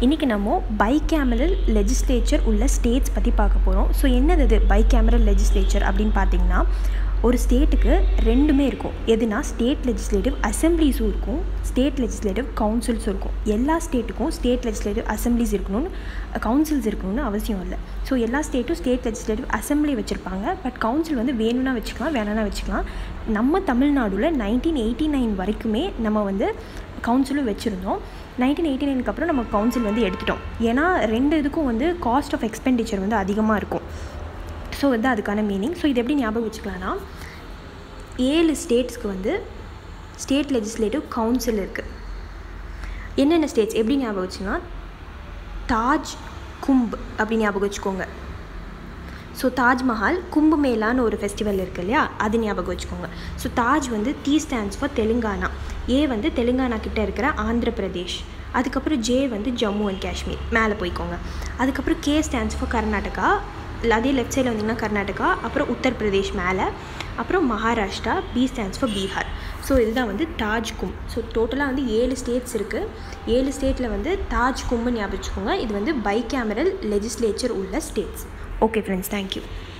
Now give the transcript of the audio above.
இன்றைக்கி நம்ம bicameral legislature உள்ள ஸ்டேட்ஸ் பற்றி பார்க்க போகிறோம் ஸோ என்னது இது பைகேமரல் லெஜிஸ்லேச்சர் அப்படின்னு பார்த்தீங்கன்னா ஒரு ஸ்டேட்டுக்கு ரெண்டுமே இருக்கும் எதுனா ஸ்டேட் லெஜிஸ்லேட்டிவ் அசம்பிளிஸும் இருக்கும் ஸ்டேட் லெஜிஸ்லேட்டிவ் கவுன்சில்ஸும் இருக்கும் எல்லா ஸ்டேட்டுக்கும் ஸ்டேட் லெஜிஸ்லேட்டிவ் அசம்பிளிஸ் இருக்கணும்னு கவுன்சில்ஸ் இருக்கணும்னு அவசியம் இல்லை ஸோ எல்லா ஸ்டேட்டும் ஸ்டேட் லெஜிஸ்லேட்டிவ் அசம்பிளி வச்சுருப்பாங்க பட் கவுன்சில் வந்து வேணும்னா வச்சுக்கலாம் வேணாம்னா வச்சுக்கலாம் நம்ம தமிழ்நாடுல நைன்டீன் எயிட்டி நைன் வரைக்குமே நம்ம வந்து கவுன்சிலும் வச்சுருந்தோம் நைன்டீன் எயிட்டி நைனுக்கு அப்புறம் நம்ம கவுன்சில் வந்து எடுத்துட்டோம் ஏன்னா ரெண்டு இதுக்கும் வந்து காஸ்ட் ஆஃப் எக்ஸ்பெண்டிச்சர் வந்து அதிகமாக இருக்கும் ஸோ வந்து அதுக்கான மீனிங் ஸோ இது எப்படி ஞாபகம் வச்சுக்கலாம்னா ஏழு ஸ்டேட்ஸ்க்கு வந்து ஸ்டேட் லெஜிஸ்லேட்டிவ் கவுன்சில் இருக்குது என்னென்ன ஸ்டேட்ஸ் எப்படி ஞாபகம் வச்சுன்னா தாஜ் கும்ப் அப்படி ஞாபகம் வச்சுக்கோங்க ஸோ தாஜ்மஹால் கும்பு மேளான்னு ஒரு ஃபெஸ்டிவல் இருக்குது இல்லையா அது ஞாபகம் வச்சுக்கோங்க ஸோ தாஜ் வந்து T stands for Telangana A வந்து தெலுங்கானா கிட்டே இருக்கிற ஆந்திர பிரதேஷ் அதுக்கப்புறம் ஜே வந்து ஜம்மு அண்ட் காஷ்மீர் மேலே போய்க்கோங்க அதுக்கப்புறம் கே ஸ்டாண்ட்ஸ் ஃபார் கர்நாடகா அதே லெஃப்ட் சைடில் வந்திங்கன்னா கர்நாடகா அப்புறம் உத்தரப்பிரதேஷ் மேலே அப்புறம் Maharashtra B stands for Bihar so இதுதான் வந்து தாஜ் கும் ஸோ டோட்டலாக வந்து ஏழு ஸ்டேட்ஸ் இருக்குது ஏழு ஸ்டேட்டில் வந்து தாஜ் கும்னு ஞாபகம் வச்சுக்கோங்க இது வந்து பைகேமரல் லெஜிஸ்லேச்சர் உள்ள ஸ்டேட்ஸ் ஓகே ஃப்ரெண்ட்ஸ் தேங்க்யூ